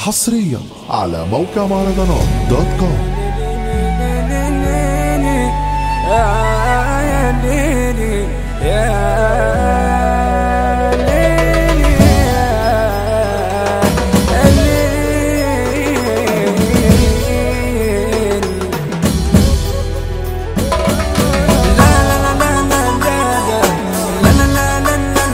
حصريا على موقع مهرجانات دوت كوم يا ليلي يا ليلي يا ليلي لا لا لا لا لا لا لا لا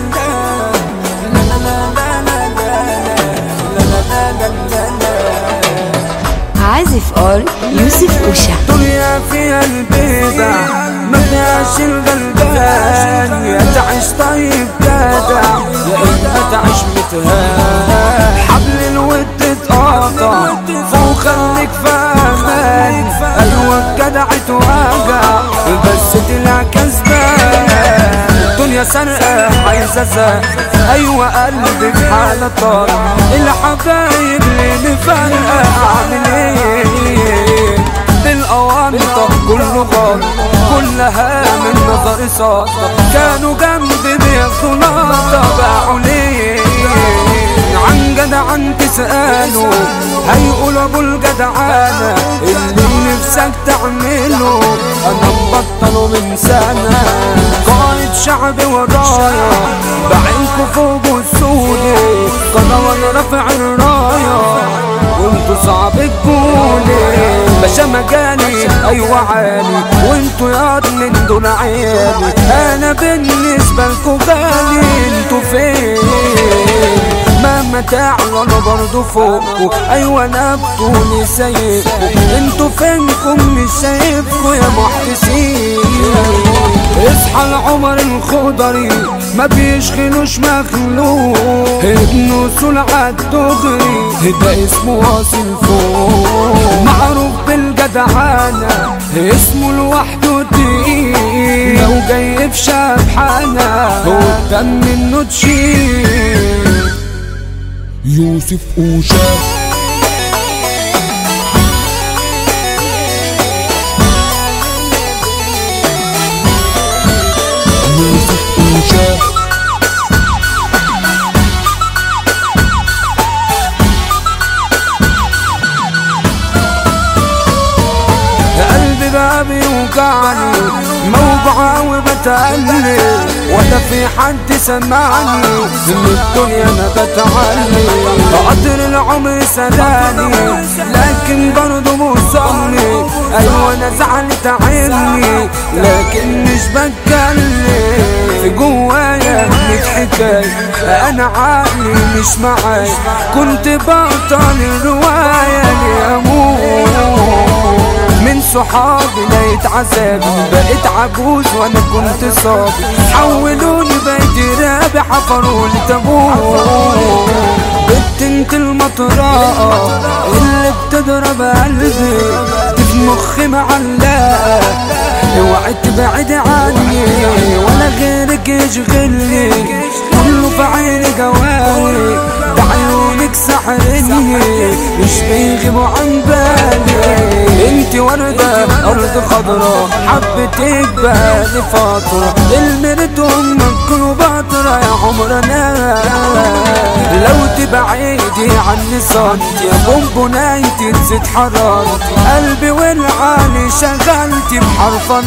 عازف اول يوسف اوشا دنيا فيها البدع ما فيهاش الغلبان يا تعيش طيب جدع يا اما تعيش متهان حبل الود اتقطع فوق خليك فاهمان ايوه الجدع اتوجع بس طلع كسبان الدنيا سرقة عايزة زق أيوة قلبي في حالة طار الحبايب اللي مفرقة أعمل إيه بالأوانطة كله غلط كلها من نظر ساطة كانوا جنبي بياخدوا نقطة باعوا ليه عن جدعان تسأله هيقول ابو الجدعانة اللي نفسك تعمله انا مبطله من سنة قائد شعبي ورايا بعينكوا فوق السودي قنوة رافع الراية وانتوا صعب تقولي باشا مجالي ايوه عالي وانتوا ياض من دول عيالي انا بالنسبة لكوا غالي انتوا فين مهما تعلوا انا برضه فوقكوا ايوه انا بطولي سايبكوا انتوا فينكم مش شايفكوا يا محتسين اصحى العمر الخضري ما بيشغلوش مخلوق ابنه سلعة دغري ده اسمه واصل فوق معروف بالجدعانة اسمه لوحده تقيل لو جاي في شبحانة قدام منه تشيل يوسف اوشا يوسف اوشا قلبي بقى بيوجعني موجوع وبتقلي ولا في حد سمعني من الدنيا انا بتعلي قدر العمر سداني لكن برضه مصلي ايوه انا زعلت عيني لكن مش بتكلم في جوايا ميت حكاية انا عقلي مش معاي كنت بطل الرواية لأموت من صحابي لقيت عذابي بقيت عجوز وانا كنت صابي حولوني بقيت رابع حفروا لي تابوت بنت انت المطرقة اللي بتضرب قلبي دي في مخي معلقة اوعي تبعد عني ولا غيرك يشغلني كله في عيني جواري ده عيونك سحرني مش بيغيبوا عن بالي انت وردة ارض خضرا حبتك بقالي فترة المرت امك كليوباترا يا عمرنا لو تبعيدي عني سنتي يا بونبونايتي تزيد حرارتي قلبي والعالي شغلتي بحرف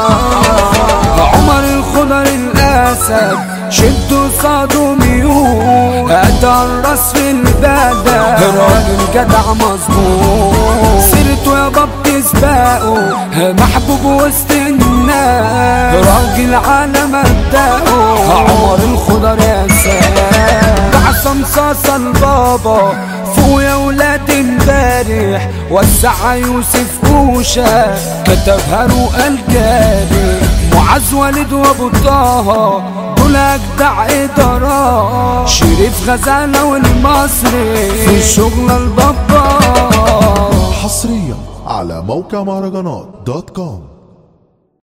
نار عمر الخضر الاسد شدوا صادوا ميول اتى الراس في البلد راجل جدع مظبوط سيرته يا باب تسبقه محبوب وسط الناس راجل على مبدأه عمر الخضر يا سلام بعصم صاصة البابا فوق يا ولاد امبارح وسع يوسف اوشا كتبها رؤى الجاري معاذ والد وابو طه دول اجدع ادارات شريف غزاله والمصري في الشغل البابا حصريا على موقع مهرجانات دوت كوم